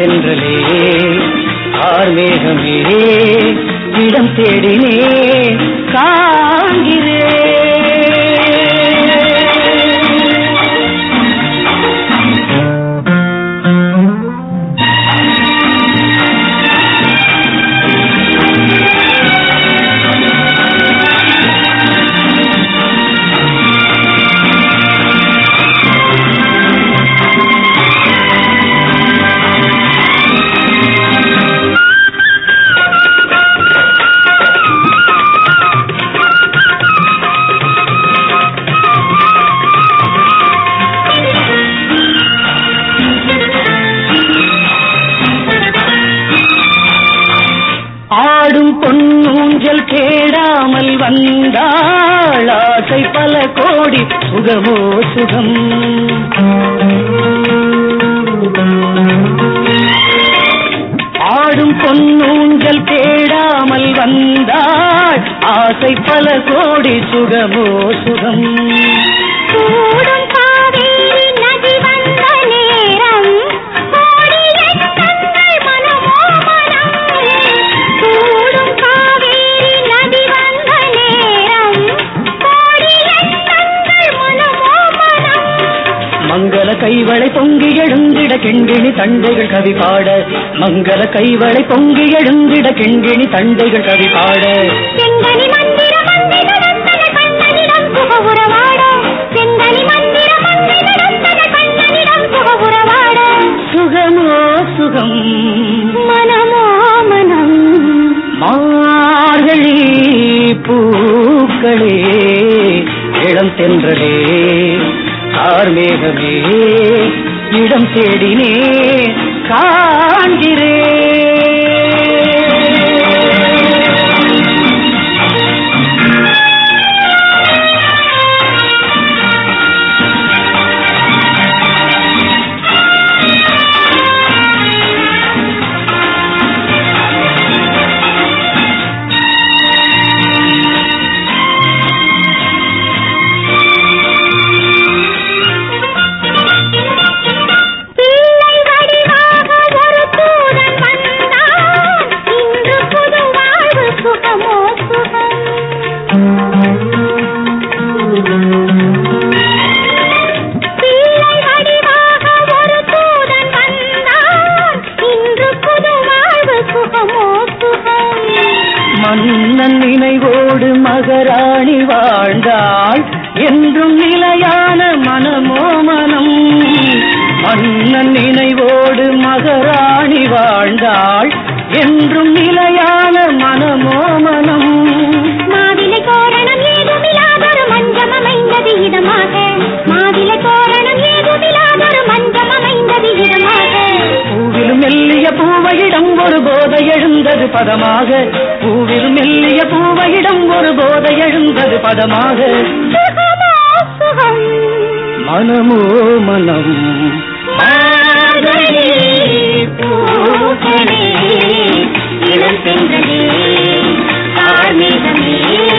தென்றலே ஆர்மேகமே இடம் தேடினே காண்கிறேன் ஆடும் பொன்னூஞ்சல் கேடாமல் வந்தாள் ஆசை பல கோடி சுகமோ சுகம் ஆடும் பொன்னூஞ்சல் கேடாமல் வந்தாள் ஆசை பல கோடி சுகமோ சுகம் கூடும் காவேரி நதி வந்த நேரம் கோடி எண்ணங்கள் மனமோ மனம் கூடும் காவேரி நதி வந்த நேரம் கோடி எண்ணங்கள் மனமோ மனம் மங்கள கைவளை பொங்கி எழுந்திட கெண்கிணி தண்டைகள் கவி பாட மங்கள கைவளை பொங்கி எழுந்திட கெண்கிணி தண்டைகள் கவி பாட செங்கனி மந்திர மந்திர நந்தன கண்ணனிடம் சுக உறவாட செங்கனி மந்திர மந்திர நந்தன கண்ணனிடம் சுக உறவாட சுகமோ சுகம் மனமோ மனம் மார்கழி பூக்களே இளம் தென்றலே கார்மேகமே இடம் தேடினே காண்கிறேன் பிள்ளை வடிவாக ஒரு தூதன் வந்தான் இன்று புது வாழ்வு சுகமோ சுகம் பிள்ளை வடிவாக ஒரு தூதன் வந்தான் இன்று புது வாழ்வு சுகமோ சுகம் மன்னன் நினைவோடு மகராணி வாழ்ந்தாள் என்றும் நிலையான மனமோ மனம் மன்னன் நினைவோடு மகராணி வாழ்ந்தாள் என்றும் நிலையான மனமோ மனம் மாவிலை தோரணம் ஏதுமில்லாதொரு மஞ்சம் அமைந்தது இதமாக மாவிலை தோரணம் ஏதுமில்லாதொரு மஞ்சம் அமைந்தது இதமாக பூவிலும் மெல்லிய பூவையிடம் ஒரு போதை எழுந்தது பதமாக பூவிலும் மெல்லிய பூவையிடம் ஒரு போதை எழுந்தது பதமாக சுகமோ சுகம் மனமோ மனம் மார்கழி பூக்களே, இளம் தென்றலே, கார்மேகமே,